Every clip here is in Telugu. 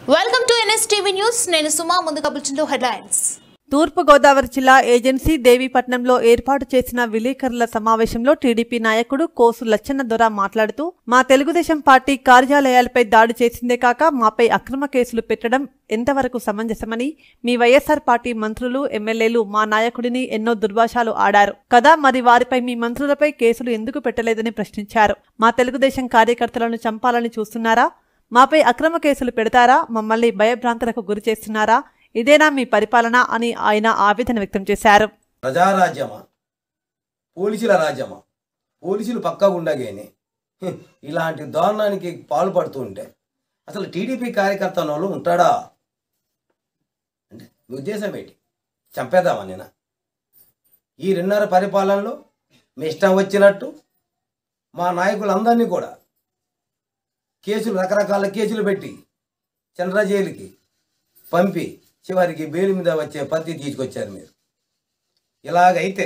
వెల్కమ్ టు ఎన్ఎస్టీవీ న్యూస్ నేను సుమా ముందుగా బులెటిన్లో హెడ్లైన్స్ తూర్పుగోదావరి జిల్లా ఏజెన్సీ దేవీపట్నంలో ఏర్పాటు చేసిన విలేకరుల సమావేశంలో టీడీపీ నాయకుడు కోసు లచ్చన్న దొర మాట్లాడుతూ మా తెలుగుదేశం పార్టీ కార్యాలయాలపై దాడి చేసిందే కాక మాపై అక్రమ కేసులు పెట్టడం ఎంతవరకు సమంజసమని మీ వైఎస్ఆర్ పార్టీ మంత్రులు ఎమ్మెల్యేలు మా నాయకుడిని ఎన్నో దుర్భాషాలు ఆడారు కదా మరి వారిపై మీ మంత్రులపై కేసులు ఎందుకు పెట్టలేదని ప్రశ్నించారు మా తెలుగుదేశం కార్యకర్తలను చంపాలని చూస్తున్నారా మాపై అక్రమ కేసులు పెడతారా మమ్మల్ని భయభ్రాంతులకు గురి చేస్తున్నారా ఇదేనా మీ పరిపాలన అని ఆయన ఆవేదన వ్యక్తం చేశారు ప్రజారాజ్యమా పోలీసుల రాజ్యమా పోలీసులు పక్కగా ఉండగానే హ్, ఇలాంటి దారుణానికి పాల్పడుతూ ఉంటే అసలు టీడీపీ కార్యకర్త వాళ్ళు ఉంటాడా అంటే మీ ఉద్దేశం ఏంటి చంపేద్దామా నేను ఈ రెండున్నర పరిపాలనలో మీ ఇష్టం వచ్చినట్టు మా నాయకులందరినీ కూడా కేసులు రకరకాల కేసులు పెట్టి చంద్ర జైలుకి పంపి చివరికి బెయిల్ మీద వచ్చే పద్ధతి తీసుకొచ్చారు మీరు ఇలాగైతే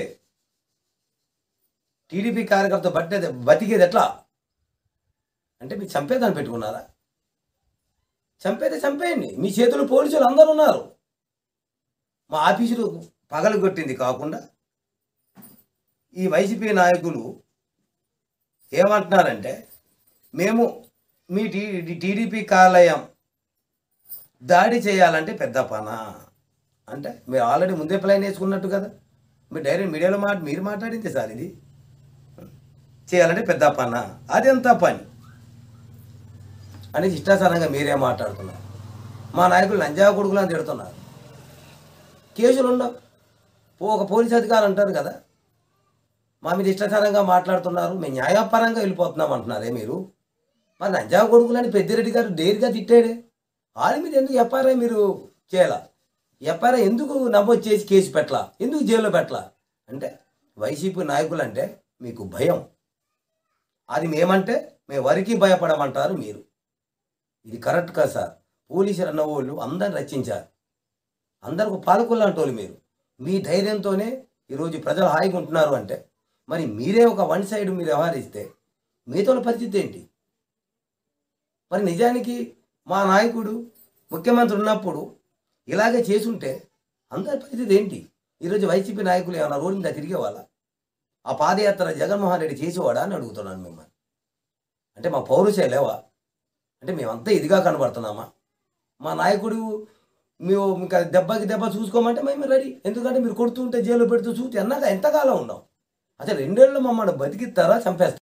టీడీపీ కార్యకర్త బట్టేది బతికేది ఎట్లా అంటే మీరు చంపేదాన్ని పెట్టుకున్నారా చంపేదే చంపేయండి మీ చేతులు పోలీసులు అందరూ ఉన్నారు మా ఆఫీసులు పగలు కొట్టింది కాకుండా ఈ వైసీపీ నాయకులు ఏమంటున్నారంటే మేము మీ టీ టీడీపీ కార్యాలయం దాడి చేయాలంటే పెద్ద పనా అంటే మీరు ఆల్రెడీ ముందే ప్లాన్ వేసుకున్నట్టు కదా మీరు డైరెక్ట్ మీడియాలో మాట మీరు మాట్లాడింది సార్ ఇది చేయాలంటే పెద్ద పనా అది ఎంత పని అనేది ఇష్టాసారంగా మీరే మాట్లాడుతున్నారు మా నాయకులు లంజా కొడుకులు అని తిడుతున్నారు కేసులు ఉండవు పో- ఒక పోలీస్ అధికారులు అంటారు కదా మా మీద ఇష్టాసారంగా మాట్లాడుతున్నారు మేము న్యాయపరంగా వెళ్ళిపోతున్నాం అంటున్నారే మీరు మరి లంజా కొడుకులని పెద్దిరెడ్డి గారు డేర్గా తిట్టాడే వాళ్ళ మీద ఎందుకు ఎఫ్ఐఆర్ మీరు చేయాల ఎఫ్ఐఆర్ ఎందుకు నమోదు చేసి కేసు పెట్టలా ఎందుకు జైల్లో పెట్టలా అంటే వైసీపీ నాయకులు అంటే మీకు భయం అది మేమంటే మేము వరికి భయపడమంటారు మీరు ఇది కరెక్ట్ కాదు సార్ పోలీసులు అన్న వాళ్ళు అందరిని రచించారు అందరికి పాలకులు అంటోళ్ళు మీరు మీ ధైర్యంతోనే ఈరోజు ప్రజలు హాయిగా ఉంటున్నారు అంటే మరి మీరే ఒక వన్ సైడ్ మీరు వ్యవహరిస్తే మీతో పరిస్థితి ఏంటి మరి నిజానికి మా నాయకుడు ముఖ్యమంత్రి ఉన్నప్పుడు ఇలాగే చేసుంటే అందరి పరిస్థితి ఏంటి ఈరోజు వైసీపీ నాయకులు ఏమైనా రోడ్డు మీద తిరిగేవాళ్ళ ఆ పాదయాత్ర జగన్మోహన్ రెడ్డి చేసేవాడా అని అడుగుతున్నాను మిమ్మల్ని అంటే మా పౌరుషే లేవా అంటే మేమంతా ఇదిగా కనబడుతున్నామా మా నాయకుడు మేము ఇంకా దెబ్బకి దెబ్బ చూసుకోమంటే మేము రెడీ ఎందుకంటే మీరు కొడుతుంటే జైలు పెడుతూ చూస్తే ఎన్నాక ఎంతకాలం ఉన్నాం అసలు రెండేళ్ళు మమ్మల్ని బతికిస్తారా చంపేస్తారా